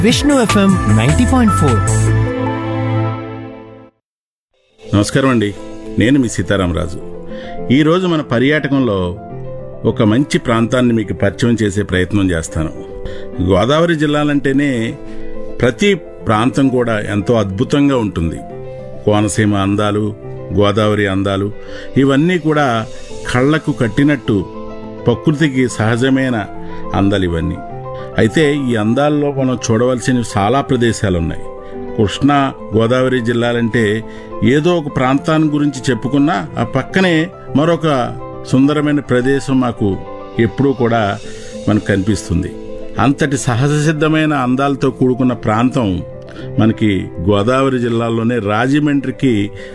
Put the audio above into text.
Vishnu FM ninety point four నమస్కారం అండి నేను మీ సీతారామరాజు ఈరోజు మన పర్యాటకంలో ఒక మంచి ప్రాంతాన్ని మీకు పరిచయం చేసే ప్రయత్నం చేస్తాను గోదావరి జిల్లాలంటేనే ప్రతి ప్రాంతం కూడా ఎంతో అద్భుతంగా ఉంటుంది కోనసీమ అందాలు గోదావరి అందాలు ఇవన్నీ కూడా కళ్ళకు కట్టినట్టు ప్రకృతికి సహజమైన అందాలు ఇవన్నీ అయితే ఈ అందాల్లో మనం చూడవలసిన చాలా ప్రదేశాలు ఉన్నాయి కృష్ణా గోదావరి జిల్లాలంటే ఏదో ఒక ప్రాంతాన్ని గురించి చెప్పుకున్నా ఆ పక్కనే మరొక సుందరమైన ప్రదేశం మాకు ఎప్పుడూ కూడా మనకు కనిపిస్తుంది అంతటి సహజ సిద్ధమైన అందాలతో కూడుకున్న ప్రాంతం మనకి గోదావరి జిల్లాలోనే రాజమండ్రికి